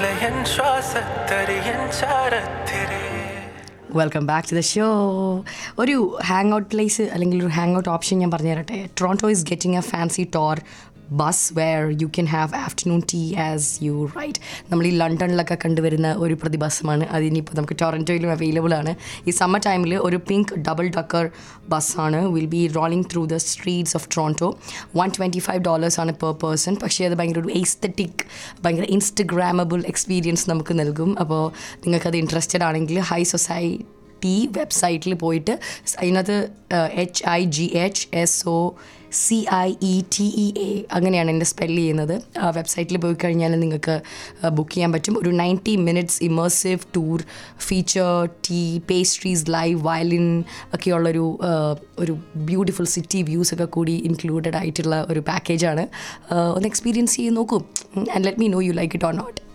ശ്വാസത്തിലെ എൻ ശ്വാസത്തരി എൻ ചാരത്തിരേ welcome back to the show ഒരു ഹാങ് ഔട്ട് പ്ലേസ് അല്ലെങ്കിൽ ഒരു ഹാങ് ഔട്ട് ഓപ്ഷൻ ഞാൻ പറഞ്ഞു തരട്ടെ Toronto is getting a fancy tour bus where you can have afternoon tea as you ride നമ്മൾ ഈ ലണ്ടനിലൊക്കെ കണ്ടുവരുന്ന ഒരു പ്രതിഭാസമാണ് അതിനിപ്പോൾ നമുക്ക് ടൊറൻറ്റോയിലും അവൈലബിൾ ആണ് ഈ സമ്മർ ടൈമിൽ ഒരു പിങ്ക് ഡബിൾ ഡക്കർ ബസ്സാണ് will be rolling through the streets of Toronto one twenty five dollars ആണ് പെർ പേഴ്സൺ പക്ഷേ അത് ഭയങ്കര ഒരു എസ്തറ്റിക് ഭയങ്കര ഇൻസ്റ്റഗ്രാമബിൾ എക്സ്പീരിയൻസ് നമുക്ക് നൽകും അപ്പോൾ നിങ്ങൾക്കത് ഇൻട്രസ്റ്റഡ് ആണെങ്കിൽ ഹൈ സൊസൈറ്റി വെബ്സൈറ്റിൽ പോയിട്ട് അതിനകത്ത് H I G H S O C I E T E A അങ്ങനെയാണ് എൻ്റെ സ്പെൽ ചെയ്യുന്നത് ആ വെബ്സൈറ്റിൽ പോയി കഴിഞ്ഞാൽ നിങ്ങൾക്ക് ബുക്ക് ചെയ്യാൻ പറ്റും ഒരു ninety minutes immersive tour feature tea pastries live violin ഒക്കെയുള്ളൊരു ആ, ഒരു ബ്യൂട്ടിഫുൾ സിറ്റി വ്യൂസ് ഒക്കെ കൂടി ഇൻക്ലൂഡഡ് ആയിട്ടുള്ള ഒരു പാക്കേജാണ് ഒന്ന് എക്സ്പീരിയൻസ് ചെയ്ത് നോക്കൂ and let me know you like it or not